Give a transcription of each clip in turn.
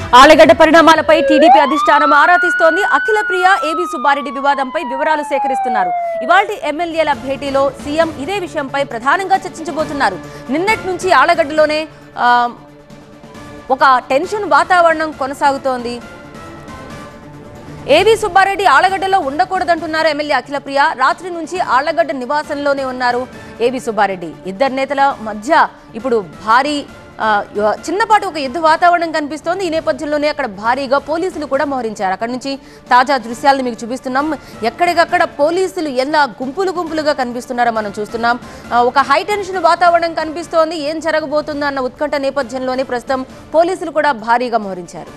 ఆలగడ్డ పరిణామాలపై టీడీపీ అధిష్టానం ఆరా తీస్తోంది అఖిల ప్రియ ఏబి సుబ్బారెడ్డి వివాదంపై వివరాలు సేకరిస్తున్నారు ఇవాల్టి ఎమ్మెల్యేల భేటీలో సీఎం ఇదే విషయంపై ప్రధానంగా చర్చించబోతున్నారు నిన్నటి నుంచి ఆలగడ్డలోనే ఆ, ఒక టెన్షన్ వాతావరణం కొనసాగుతోంది ఏవి సుబ్బారెడ్డి ఆళ్లగడ్డలో ఉండకూడదంటున్నారు ఎమ్మెల్యే అఖిలప్రియ రాత్రి నుంచి ఆళ్లగడ్డ నివాసంలోనే ఉన్నారు ఏవి సుబ్బారెడ్డి ఇద్దరు నేతల మధ్య ఇప్పుడు భారీ ఆ, య- చిన్నపాటి ఒక యుద్ధ వాతావరణం కనిపిస్తోంది ఈ నేపథ్యంలోనే అక్కడ భారీగా పోలీసులు కూడా మోహరించారు అక్కడ నుంచి తాజా దృశ్యాలను మీకు చూపిస్తున్నాం ఎక్కడికక్కడ పోలీసులు ఎలా గుంపులు గుంపులుగా కనిపిస్తున్నారో మనం చూస్తున్నాం ఆ, ఒక హై టెన్షన్ వాతావరణం కనిపిస్తోంది ఏం జరగబోతుందో అన్న ఉత్కంఠ నేపథ్యంలోనే ప్రస్తుతం పోలీసులు కూడా భారీగా మోహరించారు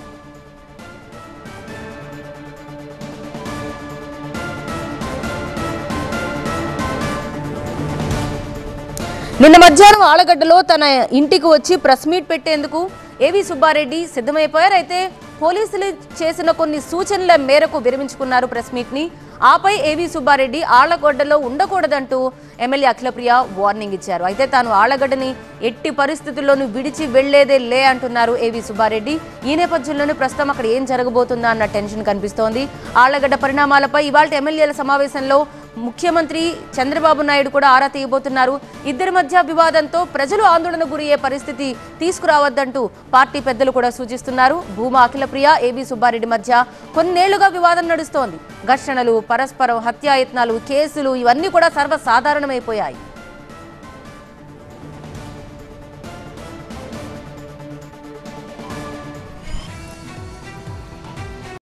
నిన్న మధ్యాహ్నం ఆలగడ్డలో తన ఇంటికి వచ్చి ప్రెస్ మీట్ పెట్టేందుకు ఏవి సుబ్బారెడ్డి సిద్ధమైపోయారు అయితే పోలీసులు చేసిన కొన్ని సూచనల మేరకు విరమించుకున్నారు ప్రెస్ మీట్ ని ఆపై ఏవి సుబ్బారెడ్డి ఆళ్లగడ్డలో ఉండకూడదంటూ ఎమ్మెల్యే అఖిలప్రియ వార్నింగ్ ఇచ్చారు అయితే తాను ఆళ్లగడ్డని ఎట్టి పరిస్థితుల్లోనూ విడిచి వెళ్లేదే లే అంటున్నారు ఏవి సుబ్బారెడ్డి ఈ నేపథ్యంలోనే ప్రస్తుతం అక్కడ ఏం జరగబోతుందా అన్న టెన్షన్ కనిపిస్తోంది ఆళ్లగడ్డ పరిణామాలపై ఇవాళ ఎమ్మెల్యేల సమావేశంలో ముఖ్యమంత్రి చంద్రబాబు నాయుడు కూడా ఆరా తీయబోతున్నారు ఇద్దరి మధ్య వివాదంతో ప్రజలు ఆందోళన గురయ్యే పరిస్థితి తీసుకురావద్దంటూ పార్టీ పెద్దలు కూడా సూచిస్తున్నారు భూమా అఖిలప్రియ ఏబీ సుబ్బారెడ్డి మధ్య కొన్నేళ్లుగా వివాదం నడుస్తోంది ఘర్షణలు పరస్పరం హత్యాయత్నాలు కేసులు ఇవన్నీ కూడా సర్వసాధారణమైపోయాయి